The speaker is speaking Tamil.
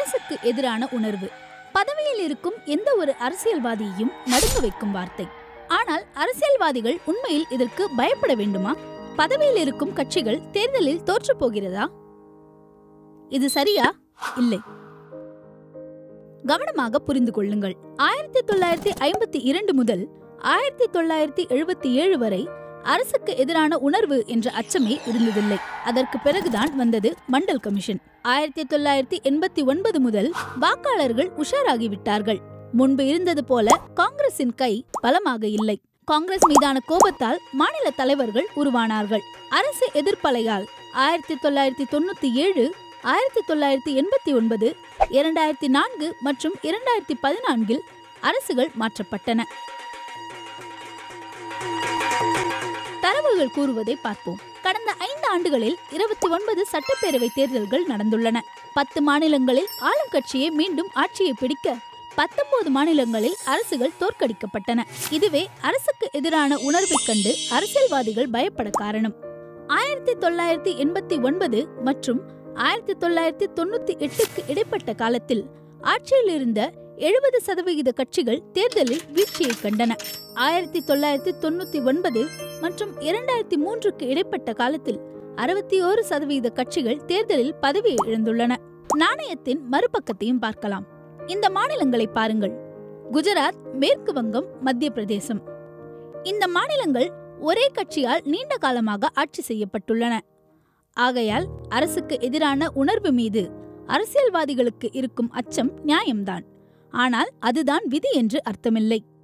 அரசுக்கு எதிரான உணர்வு பதவியில் இருக்கும் எந்த ஒரு அரசியல்வாதியையும் நடுங்க வைக்கும் வார்த்தை ஆனால் அரசியல்வாதிகள் உண்மையில் இதற்கு பயப்பட வேண்டுமா பதவியில் இருக்கும் கட்சிகள் தேர்தலில் தோற்று போகிறதா இது சரியா இல்லை கவனமாக புரிந்து கொள்ளுங்கள் ஆயிரத்தி தொள்ளாயிரத்தி ஐம்பத்தி இரண்டு முதல் ஆயிரத்தி தொள்ளாயிரத்தி எழுபத்தி ஏழு வரை அரசுக்கு எதிரான உணர்வு என்ற அச்சமே இருந்ததில்லை அதற்கு பிறகுதான் வந்தது மண்டல் கமிஷன் ஆயிரத்தி தொள்ளாயிரத்தி எண்பத்தி ஒன்பது முதல் வாக்காளர்கள் உஷாராகிவிட்டார்கள் முன்பு இருந்தது போல காங்கிரசின் கை பலமாக இல்லை காங்கிரஸ் மீதான கோபத்தால் மாநில தலைவர்கள் உருவானார்கள் அரசு எதிர்ப்பலையால் ஆயிரத்தி தொள்ளாயிரத்தி தொண்ணூத்தி ஏழு ஆயிரத்தி தொள்ளாயிரத்தி எண்பத்தி ஒன்பது இரண்டாயிரத்தி நான்கு மற்றும் இரண்டாயிரத்தி பதினான்கில் அரசுகள் மாற்றப்பட்டன தரவுகள் கூறுவதை பார்ப்போம் கடந்த ஐந்து ஆண்டுகளில் இருபத்தி ஒன்பது சட்டப்பேரவை தேர்தல்கள் நடந்துள்ளன பத்து மாநிலங்களில் ஆளும் கட்சியே மீண்டும் ஆட்சியை பிடிக்க பத்தொன்பது மாநிலங்களில் அரசுகள் தோற்கடிக்கப்பட்டன இதுவே அரசுக்கு எதிரான உணர்வைக் கண்டு அரசியல்வாதிகள் பயப்பட காரணம் ஆயிரத்தி தொள்ளாயிரத்தி எண்பத்தி ஒன்பது மற்றும் ஆயிரத்தி தொள்ளாயிரத்தி தொண்ணூத்தி எட்டுக்கு இடைப்பட்ட காலத்தில் ஆட்சியில் இருந்த எழுபது சதவிகித கட்சிகள் தேர்தலில் வீழ்ச்சியை கண்டன ஆயிரத்தி தொள்ளாயிரத்தி தொண்ணூத்தி ஒன்பது மற்றும் இரண்டாயிரத்தி மூன்றுக்கு இடைப்பட்ட காலத்தில் அறுபத்தி ஓரு சதவீத கட்சிகள் தேர்தலில் பதவியை இழந்துள்ளன நாணயத்தின் மறுபக்கத்தையும் பார்க்கலாம் இந்த மாநிலங்களை பாருங்கள் குஜராத் மேற்கு வங்கம் மத்திய பிரதேசம் இந்த மாநிலங்கள் ஒரே கட்சியால் நீண்ட காலமாக ஆட்சி செய்யப்பட்டுள்ளன ஆகையால் அரசுக்கு எதிரான உணர்வு மீது அரசியல்வாதிகளுக்கு இருக்கும் அச்சம் நியாயம்தான் ஆனால் அதுதான் விதி என்று அர்த்தமில்லை